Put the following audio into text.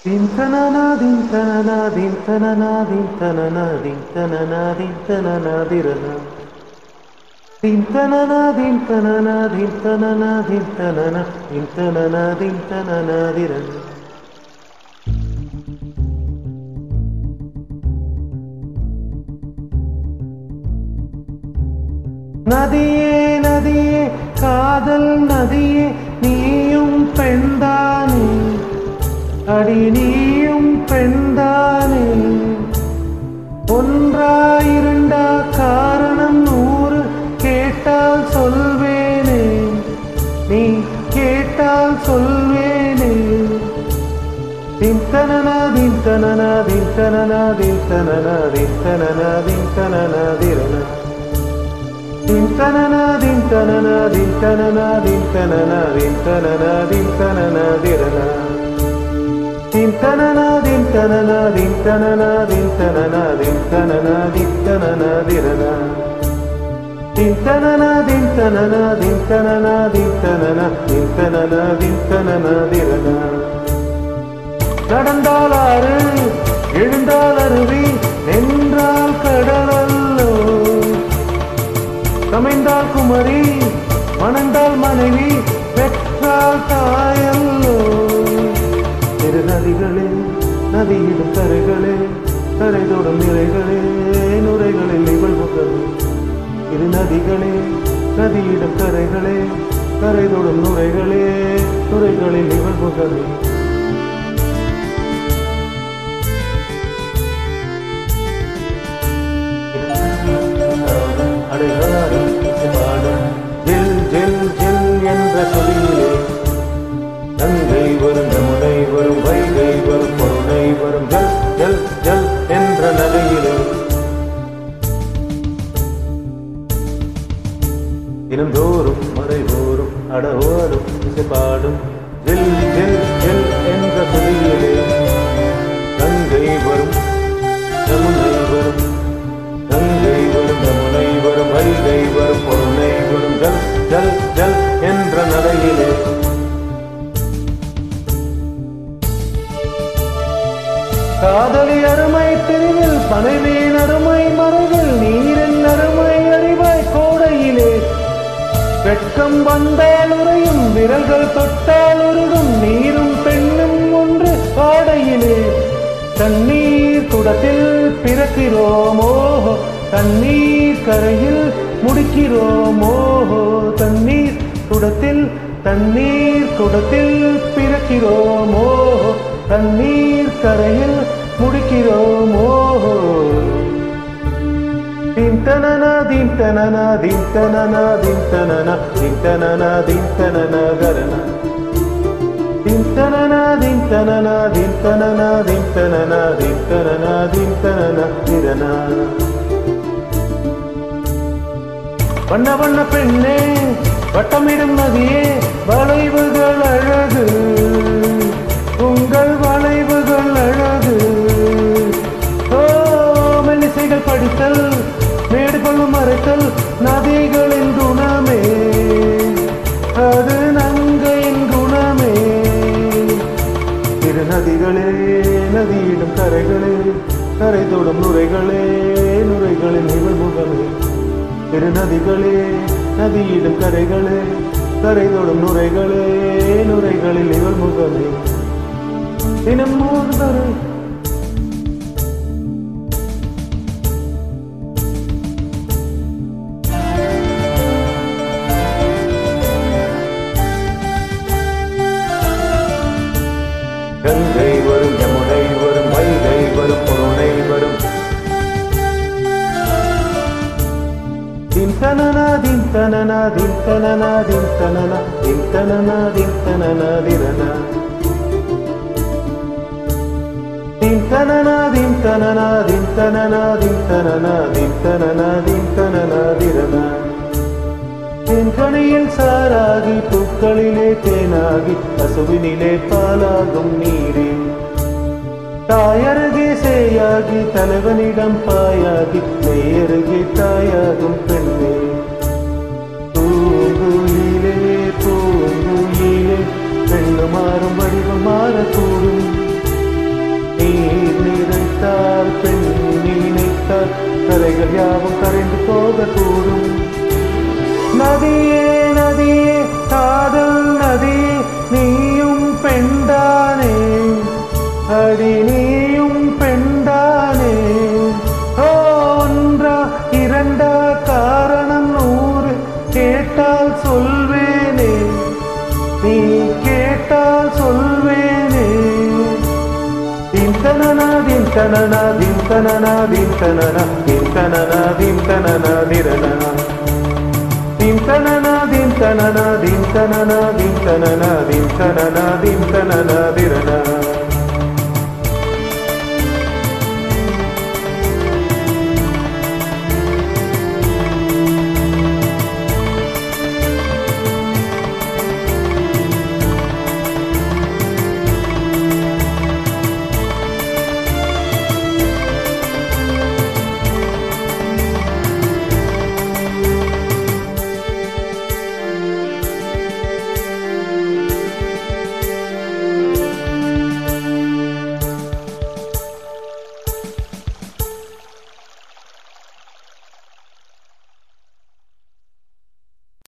Din tanana din tanana din tanana din tanana din tanana din tanana dirana. Din tanana din tanana din tanana din tanana din tanana din tanana dirana. நதியே நதியே காதல் நதியே நீயும் பெண்தானே அடி நீயும் பெண்தானே ஒன்றா இரண்டா காரணம் நூறு கேட்டால் சொல்வேனே நீ கேட்டால் சொல்வேனே தின்தனனா தின்தனனா தின்தனனா தின்தனனா தின்தனனா தின்தனனா திரனா தின்தனனா தின்தனனா தின்தனனா தின்தனனா தின்தனனா தின்தனனா திரனா தின்தனனா தின்தனனா தின்தனனா தின்தனனா தின்தனனா தின்தனனா திரனா தின்தனனா தின்தனனா தின்தனனா தின்தனனா தின்தனனா தின்தனனா திரனா நடந்தால் ஆறு எழுந்தால் அருவி நின்றால் கடலல்லோ சமைந்தால் குமரி மணந்தால் மனைவி பெற்றால் தாயல்லோ இரு நதிகளே நதியிடும் கரைகளே கரைதோடும் நிறைகளே நுரைகளில் இவள் முகமே இரு நதிகளே நதியிடும் கரைகளே கரைதோடும் நுரைகளே நுரைகளில் இவள் முகமே அடையாளம் பாடும் ஜில் ஜில் ஜில் என்ற சொல்லிலே நங்கை வரும் யமுனை வரும் வைகை வரும் பொருணை வரும் ஜல் ஜல் ஜல் என்ற நகையிலே தினந்தோறும் மறைவோறும் அடவோரும் இசை பாடும் ஜில் ஜில் ஜில் என்ற சொல்லிலே நங்கை வரும் யமுனை வரும் கங்கை வரும் யமுனை வரும் வைகை வரும் பொருணை வரும் ஜல் ஜல் ஜல் என்ற நடையிலே காதலி அருமை பிரிவில் பனைவேன் அருமை மறைவில் நீரின் அருமை அறிவாய் கோடையிலே வெட்கம் வந்தால் உறையும் விரல்கள் தொட்டால் உருகும் நீரும் பெண்ணும் ஒன்று பாடையிலே தண்ணீர் குடத்தில் பிறக்கிறோமோ தண்ணீர் கரையில் முடிக்கிறோமோ தண்ணீர் குடத்தில் தண்ணீர் குடத்தில் பிறக்கிறோமோ தண்ணீர் கரையில் முடிக்கிறோமோ தின்தனனா தின்தனனா தின்தனனா தின்தனனா தின்தனனா தின்தனனா கரணா தின்தனனா தின்தனனா தின்தனனா தின்தனனா தின்தனனா தின்தனனா திரனா வண்ண வண்ண பெண்ணே வட்டமிடும் நதியே வளைவுகள் அழகு உங்கள் வளைவுகள் அழகு ஓ மெல்லிசைகள் படித்தல் மேடு கொள்ளும் மறைத்தல் நதிகளின் குணமே அது நங்கையின் குணமே திரு நதிகளே நதியிடும் கரைகளே கரை தொடும் நுரைகளே நுரைகளின் நிகழ்முகமே திரு நதிகளே நதியிடும் கரைகளே கரை தொடும் நுரைகளே நுரைகளில் நிகழ்முகமே தினம் மூன்று தரை கங்கை வரும் யமுனை வரும் வைகை வரும் பொருணை வரும் தின்தனனா தின்தனனா தின்தனனா தின்தனனா தின்தனனா தின்தனனா திரனா தின்தனனா தின்தனனா தின்தனனா தின்தனனா தின்தனனா தின்தனனா திரனா தென்கணியில் சாராகி பூக்களிலே தேனாகி பசுவினிலே பாலாகும் நீரே தாயருகே சேயாகி தலைவனிடம் பாயாகி மெய்யருகே தாயாகும் பெண்ணே பூங்குயிலே பூங்குயிலே பெண்ணு மாறும் வடிவம் மாறக்கூடும் நினைத்தால் பெண் நீ நினைத்தால் கரைகள் யாவும் கரைந்து போகக்கூடும் நதியே நதியே காதல் நதியே நீயும் பெண்தானே அடி நீயும் பெண்தானே ஓ, ஒன்றா இரண்டா காரணம் நூறு கேட்டால் சொல்வேனே நீ கேட்டால் சொல்வேனே தின் தனனா தின் தனனா தின் தனனா தின் தனனா தின் தனனா தின் தனனா திரணா தின் தனனா தின் தனனா தின் தனனா தின் தனனா தின் தனனா தின் தனனா திரணா